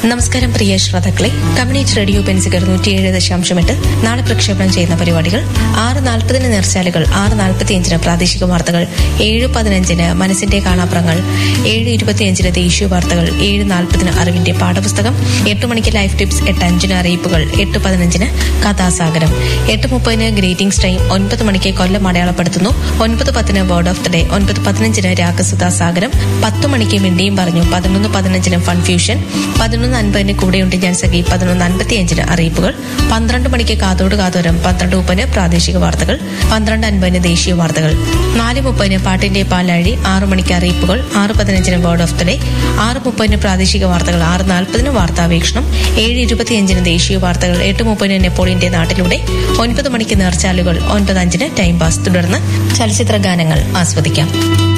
നമസ്കാരം പ്രിയ ശ്രോതാക്കളെ community radio പെൻസികർ നൂറ്റിയേഴ് ദശാംശം എട്ട് നാളെ പ്രക്ഷേപണം ചെയ്യുന്ന പരിപാടികൾ ആറ് നാൽപ്പതിന് നേർച്ചാലുകൾ ആറ് നാൽപ്പത്തിയഞ്ചിന് പ്രാദേശിക വാർത്തകൾ ഏഴ് പതിനഞ്ചിന് മനസ്സിന്റെ കാണാപ്പുറങ്ങൾ ഏഴ് ഇരുപത്തിയഞ്ചിന് ദേശീയ വാർത്തകൾ ഏഴ് നാൽപ്പതിന് അറിവിന്റെ പാഠപുസ്തകം എട്ട് മണിക്ക് ലൈഫ് ടിപ്സ് എട്ട് അഞ്ചിന് അറിയിപ്പുകൾ എട്ട് പതിനഞ്ചിന് കഥാസാഗരം എട്ട് മുപ്പതിന് ഗ്രീറ്റിംഗ്സ് ടൈം ഒൻപത് മണിക്ക് കൊല്ലം അടയാളപ്പെടുത്തുന്നു ഒൻപത് പത്തിന് വേർഡ് ഓഫ് ദ ഡേ ഒൻപത് പതിനഞ്ചിന് രാഗസുധാ സാഗരം പത്ത് മണിക്ക് മിണ്ടിയും പറഞ്ഞു പതിനൊന്ന് പതിനഞ്ചിന് ഫൺഫ്യൂഷൻ പതിനൊന്ന് അൻപതിന് കൂടെയുണ്ട് ഞാൻ സഖി പതിനൊന്ന് അൻപത്തിയഞ്ചിന് അറിയിപ്പുകൾ പന്ത്രണ്ട് മണിക്ക് കാതോട് കാതോരം പന്ത്രണ്ട് മുപ്പതിന് പ്രാദേശിക വാർത്തകൾ പന്ത്രണ്ട് അൻപതിന് ദേശീയ വാർത്തകൾ നാല് മുപ്പതിന് പാട്ടിന്റെ പാലാഴി ആറ് മണിക്ക് അറിയിപ്പുകൾ ആറ് പതിനഞ്ചിന് വേർഡ് ഓഫ് ദ ഡേ ആറ് മുപ്പതിന് പ്രാദേശിക വാർത്തകൾ ആറ് നാൽപ്പതിന് വാർത്താവീക്ഷണം ഏഴ് ഇരുപത്തിയഞ്ചിന് ദേശീയ വാർത്തകൾ എട്ട് മുപ്പതിന് നെപ്പോളിയന്റെ നാട്ടിലൂടെ ഒൻപത് മണിക്ക് നേർച്ചാലുകൾ ഒൻപത് അഞ്ചിന് ടൈം പാസ് തുടർന്ന് ചലച്ചിത്ര ഗാനങ്ങൾ ആസ്വദിക്കാം